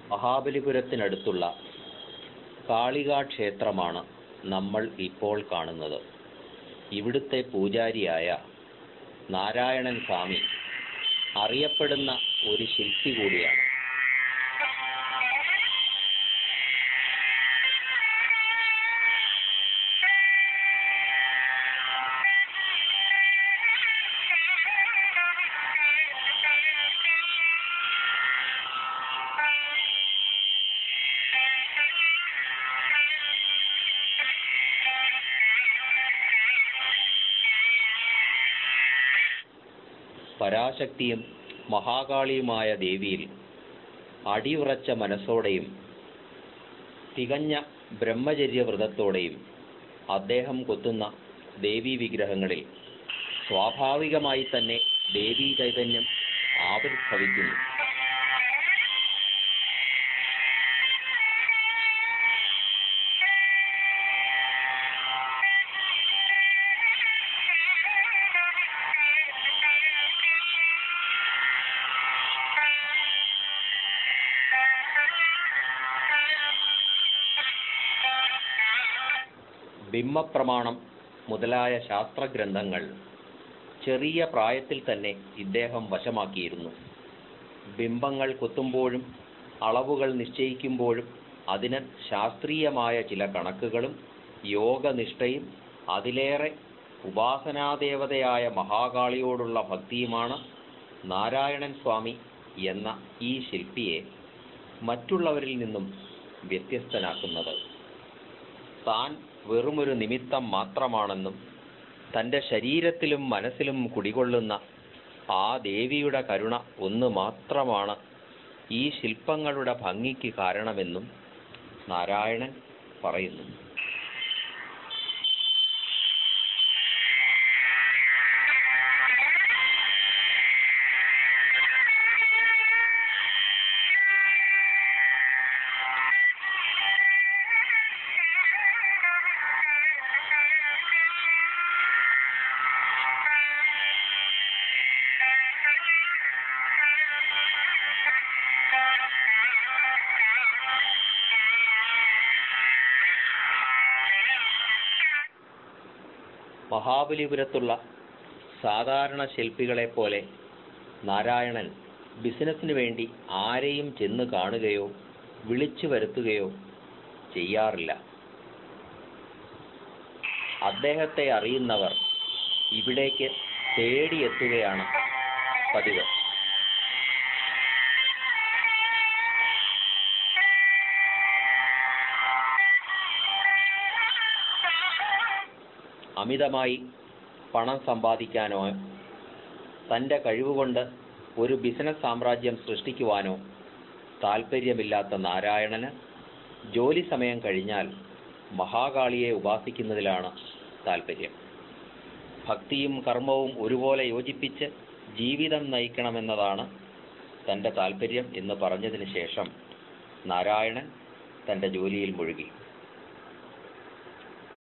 മഹാബലിപുരത്തിനടുത്തുള്ള കാളികാ ക്ഷേത്രമാണ് നമ്മൾ ഇപ്പോൾ കാണുന്നത് ഇവിടുത്തെ പൂജാരിയായ നാരായണൻ സ്വാമി അറിയപ്പെടുന്ന ഒരു ശില്പി കൂടിയാണ് പരാശക്തിയും മഹാകാളിയുമായ ദേവിയിൽ അടിയുറച്ച മനസ്സോടെയും തികഞ്ഞ ബ്രഹ്മചര്യ വ്രതത്തോടെയും അദ്ദേഹം കൊത്തുന്ന ദേവീ വിഗ്രഹങ്ങളിൽ സ്വാഭാവികമായി തന്നെ ദേവീ ചൈതന്യം ആവിർഭവിക്കുന്നു ബിംബപ്രമാണം മുതലായ ശാസ്ത്രഗ്രന്ഥങ്ങൾ ചെറിയ പ്രായത്തിൽ തന്നെ ഇദ്ദേഹം വശമാക്കിയിരുന്നു ബിംബങ്ങൾ കൊത്തുമ്പോഴും അളവുകൾ നിശ്ചയിക്കുമ്പോഴും അതിന് ശാസ്ത്രീയമായ ചില കണക്കുകളും യോഗനിഷ്ഠയും അതിലേറെ ഉപാസനാദേവതയായ മഹാകാളിയോടുള്ള ഭക്തിയുമാണ് നാരായണൻ സ്വാമി എന്ന ഈ ശില്പിയെ മറ്റുള്ളവരിൽ നിന്നും വ്യത്യസ്തനാക്കുന്നത് താൻ വെറുമൊരു നിമിത്തം മാത്രമാണെന്നും തൻ്റെ ശരീരത്തിലും മനസ്സിലും കുടികൊള്ളുന്ന ആ ദേവിയുടെ കരുണ ഒന്ന് മാത്രമാണ് ഈ ശില്പങ്ങളുടെ ഭംഗിക്ക് കാരണമെന്നും നാരായണൻ പറയുന്നു മഹാബലിപുരത്തുള്ള സാധാരണ ശില്പികളെ പോലെ നാരായണൻ ബിസിനസ്സിന് വേണ്ടി ആരെയും ചെന്ന് കാണുകയോ വിളിച്ചു വരുത്തുകയോ ചെയ്യാറില്ല അദ്ദേഹത്തെ അറിയുന്നവർ ഇവിടേക്ക് തേടിയെത്തുകയാണ് പതിവ് അമിതമായി പണം സമ്പാദിക്കാനോ തൻ്റെ കഴിവുകൊണ്ട് ഒരു ബിസിനസ് സാമ്രാജ്യം സൃഷ്ടിക്കുവാനോ താൽപ്പര്യമില്ലാത്ത നാരായണന് ജോലി സമയം കഴിഞ്ഞാൽ മഹാകാളിയെ ഉപാസിക്കുന്നതിലാണ് താൽപ്പര്യം ഭക്തിയും കർമ്മവും ഒരുപോലെ യോജിപ്പിച്ച് ജീവിതം നയിക്കണമെന്നതാണ് തൻ്റെ താൽപ്പര്യം എന്ന് പറഞ്ഞതിന് ശേഷം നാരായണൻ തൻ്റെ ജോലിയിൽ മുഴുകി